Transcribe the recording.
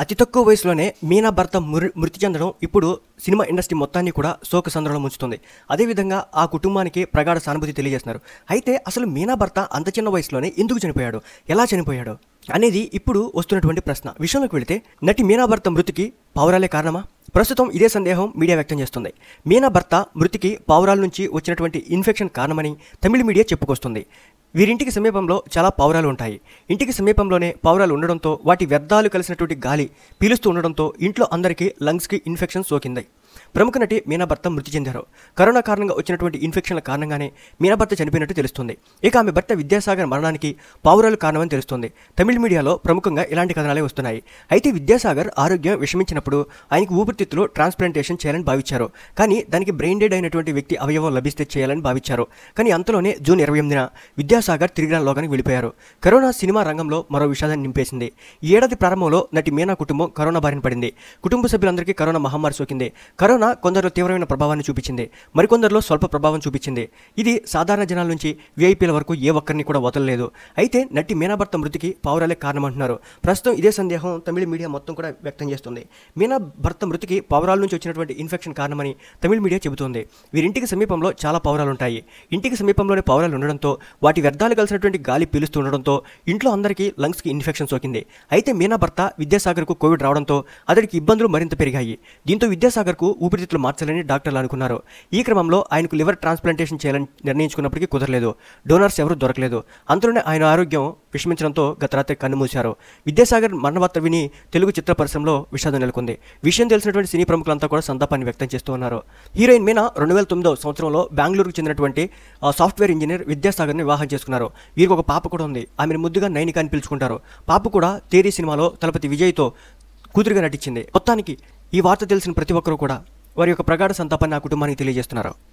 అతి తక్కువ వయసులోనే మీనా భర్త మృ- మృతి చెందడం ఇప్పుడు సినిమా ఇండస్ట్రీ మొత్తాన్ని కూడా శోక సంద్రంలో ముంచుతుంది అదేవిధంగా ఆ కుటుంబానికి ప్రగాఢ సానుభూతి తెలియజేస్తున్నారు అయితే అసలు మీనా భర్త అంత చిన్న వయసులోనే ఎందుకు చనిపోయాడు ఎలా చనిపోయాడు అనేది ఇప్పుడు వస్తున్నటువంటి ప్రశ్న విషయంలోకి వెళితే నటి మీనా భర్త మృతికి పావురాలే కారణమా ప్రస్తుతం ఇదే సందేహం మీడియా వ్యక్తం చేస్తుంది మీనా భర్త మృతికి పావురాల నుంచి వచ్చినటువంటి ఇన్ఫెక్షన్ కారణమని తమిళ మీడియా చెప్పుకొస్తుంది వీరింటికి సమీపంలో చాలా పావురాలు ఉంటాయి ఇంటికి సమీపంలోనే పావురాలు ఉండడంతో వాటి వ్యర్థాలు కలిసినటువంటి గాలి పీలుస్తూ ఉండడంతో ఇంట్లో అందరికీ లంగ్స్కి ఇన్ఫెక్షన్ సోకింది ప్రముఖ నటి మీనా భర్త మృతి చెందారు కరోనా కారణంగా వచ్చినటువంటి ఇన్ఫెక్షన్ల కారణంగానే మీనా భర్త చనిపోయినట్టు తెలుస్తుంది ఇక ఆమె భర్త విద్యాసాగర్ మరణానికి పావురాలు కారణమని తెలుస్తుంది తమిళ మీడియాలో ప్రముఖంగా ఇలాంటి కథనాలే వస్తున్నాయి అయితే విద్యాసాగర్ ఆరోగ్యం విషమించినప్పుడు ఆయనకు ఊపిరితిత్తులు ట్రాన్స్ప్లాంటేషన్ చేయాలని భావించారు కానీ దానికి బ్రెయిన్ డెడ్ అయినటువంటి వ్యక్తి అవయవం లభిస్తే చేయాలని భావించారు కానీ అంతలోనే జూన్ ఇరవై ఎనిమిదిన విద్యాసాగర్ తిరిగి లోకానికి వెళ్ళిపోయారు కరోనా సినిమా రంగంలో మరో విషాదాన్ని నింపేసింది ఈ ఏడాది ప్రారంభంలో నటి మీనా కుటుంబం కరోనా బారిన పడింది కుటుంబ సభ్యులందరికీ కరోనా మహమ్మారి సోకింది కరోనా కొందరిలో తీవ్రమైన ప్రభావాన్ని చూపించింది మరికొందరిలో స్వల్ప ప్రభావం చూపించింది ఇది సాధారణ జనాల నుంచి విఐపీల వరకు ఏ ఒక్కరిని కూడా వదలలేదు అయితే నటి మీనా భర్త మృతికి పావురాలే కారణమంటున్నారు ప్రస్తుతం ఇదే సందేహం తమిళ మీడియా మొత్తం కూడా వ్యక్తం చేస్తుంది మీనా భర్త మృతికి పావురాల నుంచి వచ్చినటువంటి ఇన్ఫెక్షన్ కారణమని తమిళ మీడియా చెబుతోంది వీరింటికి సమీపంలో చాలా పావురాలు ఉంటాయి ఇంటికి సమీపంలోనే పావురాలు ఉండడంతో వాటి వ్యర్థాలు కలిసినటువంటి గాలి పీలుస్తూ ఉండడంతో ఇంట్లో అందరికీ లంగ్స్కి ఇన్ఫెక్షన్ సోకింది అయితే మీనా భర్త విద్యాసాగర్కు కోవిడ్ రావడంతో అతడికి ఇబ్బందులు మరింత పెరిగాయి దీంతో విద్యాసాగర్కు ఊపిరితిత్తులు మార్చాలని డాక్టర్లు అనుకున్నారు ఈ క్రమంలో ఆయనకు లివర్ ట్రాన్స్ప్లాంటేషన్ చేయాలని నిర్ణయించుకున్నప్పటికీ కుదరలేదు డోనర్స్ ఎవరూ దొరకలేదు అంతలోనే ఆయన ఆరోగ్యం విషమించడంతో గత రాత్రి కన్నుమూశారు విద్యాసాగర్ మరణవార్త విని తెలుగు చిత్ర పరిశ్రమలో విషాదం నెలకొంది విషయం తెలిసినటువంటి సినీ ప్రముఖులంతా కూడా సంతాపాన్ని వ్యక్తం చేస్తూ ఉన్నారు హీరోయిన్ మీనా రెండు వేల తొమ్మిదో సంవత్సరంలో బెంగళూరుకు చెందినటువంటి ఆ, సాఫ్ట్వేర్ ఇంజనీర్ విద్యాసాగర్ని వివాహం చేసుకున్నారు వీరికి ఒక పాప కూడా ఉంది ఆమెను ముద్దుగా నైనిక అని పిలుచుకుంటారు పాప కూడా తేరీ సినిమాలో తలపతి విజయ్తో కూతురుగా నటించింది మొత్తానికి ఈ వార్త తెలిసిన ప్రతి ఒక్కరూ కూడా వారి యొక్క ప్రగాఢ సంతాపాన్ని ఆ కుటుంబానికి తెలియజేస్తున్నారు